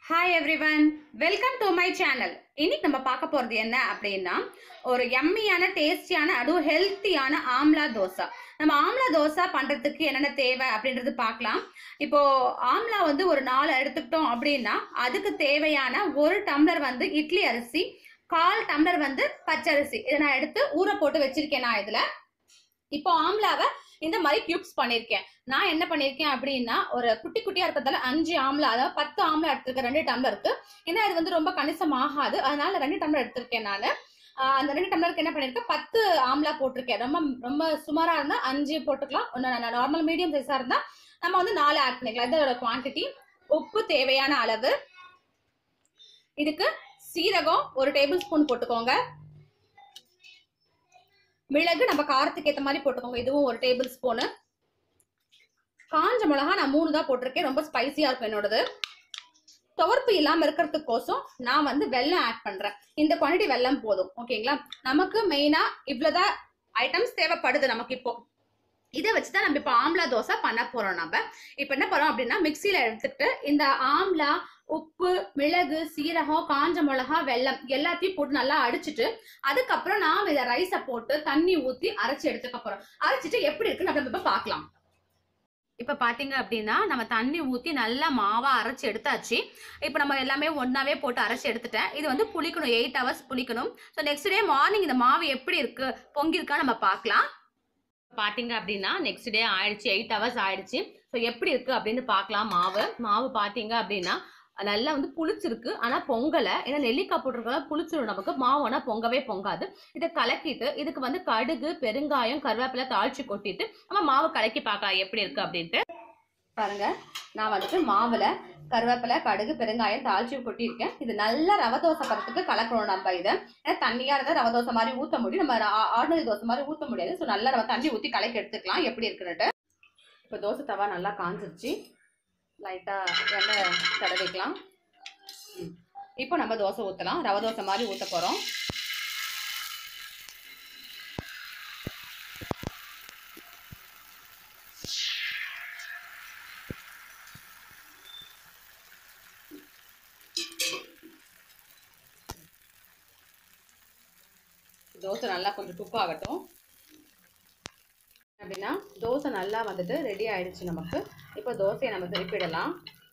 Hi everyone welcome to my channel இன்னைக்கு நம்ம பார்க்க போறது என்ன அப்படின்னா ஒரு எம்மியான டேஸ்டியான அதுவும் ஹெல்த்தியான ஆம்லா தோசை நம்ம ஆம்லா தோசை பண்றதுக்கு என்னென்ன தேவை அப்படின்றது பார்க்கலாம் இப்போ ஆம்லா வந்து ஒரு நாலு எடுத்துக்கிட்டோம் அப்படின்னா அதுக்கு தேவையான ஒரு டம்ளர் வந்து இட்லி அரிசி கால் டம்ளர் வந்து பச்சரிசி இதை நான் எடுத்து ஊற போட்டு வச்சிருக்கேன் நான் இதுல இப்போ ஆம்லாவை இந்த மாதிரி கியூப்ஸ் பண்ணியிருக்கேன் நான் என்ன பண்ணியிருக்கேன் அப்படின்னா ஒரு குட்டி குட்டியா இருக்கிறதால அஞ்சு ஆம்லா அதாவது பத்து ஆம்லா எடுத்திருக்கேன் ரெண்டு டம்ளருக்கு ஏன்னா இது வந்து ரொம்ப கணிசம் ஆகாது அதனால ரெண்டு டம்ளர் எடுத்திருக்கேன் நான் அந்த ரெண்டு டம்ளருக்கு என்ன பண்ணியிருக்கேன் பத்து ஆம்லா போட்டிருக்கேன் ரொம்ப ரொம்ப சுமாரா இருந்தா அஞ்சு போட்டுக்கலாம் நார்மல் மீடியம் சைஸா இருந்தா நம்ம வந்து நாலு ஆட் பண்ணிக்கலாம் இதோட குவான்டிட்டி உப்பு தேவையான அளவு இதுக்கு சீரகம் ஒரு டேபிள் ஸ்பூன் போட்டுக்கோங்க மிளகு நம்ம காரத்துக்கு ஏற்ற மாதிரி போட்டுக்கோங்க இதுவும் ஒரு டேபிள் ஸ்பூனு காஞ்ச மிளகா நான் மூணு தான் போட்டிருக்கேன் ரொம்ப ஸ்பைசியா இருக்கும் என்னோடது துவர்ப்பு இல்லாம இருக்கிறதுக்கோசம் நான் வந்து வெல்லம் ஆட் பண்றேன் இந்த குவான்டிட்டி வெல்லம் போதும் ஓகேங்களா நமக்கு மெயினா இவ்வளவுதான் ஐட்டம்ஸ் தேவைப்படுது நமக்கு இப்போ இதை வச்சு தான் நம்ம இப்போ ஆம்லா தோசை பண்ண போறோம் நம்ம இப்போ என்ன பண்ணோம் அப்படின்னா மிக்சியில எடுத்துக்கிட்டு இந்த ஆம்லா உப்பு மிளகு சீரகம் காஞ்ச மிளகா வெல்லம் எல்லாத்தையும் போட்டு நல்லா அடிச்சிட்டு அதுக்கப்புறம் நாம் இதை ரைஸை போட்டு தண்ணி ஊற்றி அரைச்சி எடுத்துக்க போறோம் அரைச்சிட்டு எப்படி இருக்குன்னு நம்ம இப்போ பார்க்கலாம் இப்போ பார்த்தீங்க அப்படின்னா நம்ம தண்ணி ஊற்றி நல்லா மாவாக அரைச்சி எடுத்தாச்சு இப்போ நம்ம எல்லாமே ஒன்றாவே போட்டு அரைச்சி எடுத்துட்டேன் இது வந்து புளிக்கணும் எயிட் ஹவர்ஸ் புளிக்கணும் ஸோ நெக்ஸ்ட் டே மார்னிங் இந்த மாவு எப்படி இருக்கு பொங்கியிருக்கா நம்ம பார்க்கலாம் பார்த்தீங்க அப்படின்னா நெக்ஸ்ட் டே ஆயிடுச்சு எயிட் ஹவர்ஸ் ஆயிடுச்சு ஸோ எப்படி இருக்கு அப்படின்னு பார்க்கலாம் மாவு மாவு பார்த்தீங்க அப்படின்னா நல்லா வந்து புளிச்சிருக்கு ஆனால் பொங்கலை ஏன்னா நெல்லிக்காய் போட்டிருக்கா புளிச்சிரும் நமக்கு மாவு ஆனால் பொங்கவே பொங்காது இதை கலக்கிட்டு இதுக்கு வந்து கடுகு பெருங்காயம் கருவேப்பிலை தாளிச்சு கொட்டிட்டு நம்ம மாவு கலக்கி பார்க்கலாம் எப்படி இருக்கு அப்படின்ட்டு பாருங்க நான் வந்துட்டு மாவுல கருவேப்பிலை கடுகு பெருங்காயம் தாளிச்சு கொட்டியிருக்கேன் இது நல்லா ரவை தோசை பதத்துக்கு கலக்கணும் நம்ம இதை ஏன்னா தண்ணியா இருந்தால் ரவை தோசை மாதிரி ஊற்ற முடியும் நம்ம ஆர்டினரி தோசை மாதிரி ஊற்ற முடியாது ஸோ நல்லா நம்ம தண்ணி ஊற்றி கலக்கி எடுத்துக்கலாம் எப்படி இருக்குன்னுட்டு இப்போ தோசை தவா நல்லா காஞ்சிருச்சு லைட்டாக எண்ணெய் தடவிக்கலாம் ம். இப்போ நம்ம தோசை ஊற்றலாம் ரவை தோசை மாதிரி ஊற்ற போகிறோம் தோசை நல்லா கொஞ்சம் குக் ஆகட்டும் அப்படின்னா தோசை நல்லா வந்துட்டு ரெடி ஆயிடுச்சு நமக்கு இப்போ தோசையை நம்ம திருப்பிடலாம்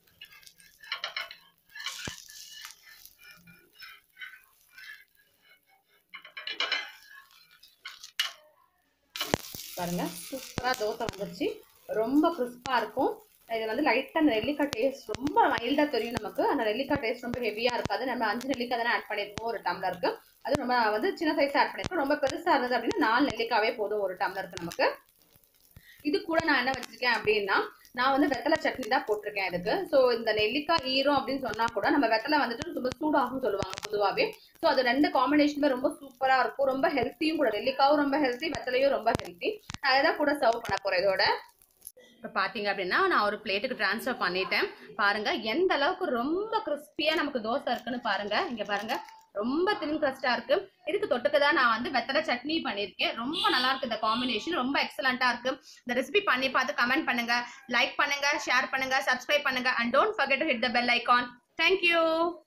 பாருங்க சூப்பரா தோசை வந்துருச்சு ரொம்ப கிறிஸ்பா இருக்கும் இது வந்து லைட்டாக அந்த நெல்லிக்காய் டேஸ்ட் ரொம்ப மைல்டாக தெரியும் நமக்கு அந்த நெல்லிக்காய் டேஸ்ட் ரொம்ப ஹெவியாக இருக்காது நம்ம அஞ்சு நெல்லிக்காய் தானே ஆட் பண்ணியிருக்கோம் ஒரு டம்ளருக்கு அது ரொம்ப வந்து சின்ன சைஸ் ஆட் பண்ணியிருக்கோம் ரொம்ப பெருசாக இருந்தது அப்படின்னா நாலு நெல்லிக்காவே போதும் ஒரு டம்ளருக்கு நமக்கு இது கூட நான் என்ன வச்சிருக்கேன் அப்படின்னா நான் வந்து வெத்தலை சட்னி தான் போட்டிருக்கேன் இதுக்கு ஸோ இந்த நெல்லிக்காய் ஈரம் அப்படின்னு சொன்னா கூட நம்ம வெத்தலை வந்துட்டு ரொம்ப சூடாகும் சொல்லுவாங்க பொதுவாகவே ஸோ அது ரெண்டு காம்பினேஷனுமே ரொம்ப சூப்பராக இருக்கும் ரொம்ப ஹெல்த்தியும் கூட நெல்லிக்காவும் ரொம்ப ஹெல்த்தி வெத்தலையும் ரொம்ப ஹெல்த்தி நான் அதை தான் கூட சர்வ் பண்ண போகிறேன் இதோட இப்போ பார்த்தீங்க அப்படின்னா நான் ஒரு பிளேட்டுக்கு ட்ரான்ஸ்ஃபர் பண்ணிட்டேன் பாருங்க எந்த அளவுக்கு ரொம்ப கிறிஸ்பியாக நமக்கு தோசை இருக்குன்னு பாருங்க இங்கே பாருங்க ரொம்ப தின் கிரஸ்டா இருக்கு இதுக்கு தொட்டுக்கு தான் நான் வந்து வெத்தலை சட்னி பண்ணியிருக்கேன் ரொம்ப நல்லா இருக்கு இந்த காம்பினேஷன் ரொம்ப எக்ஸலண்டா இருக்கு இந்த ரெசிபி பண்ணி பார்த்து கமெண்ட் பண்ணுங்க லைக் பண்ணுங்க ஷேர் பண்ணுங்க சப்ஸ்கிரைப் பண்ணுங்க and don't forget to hit the bell icon thank you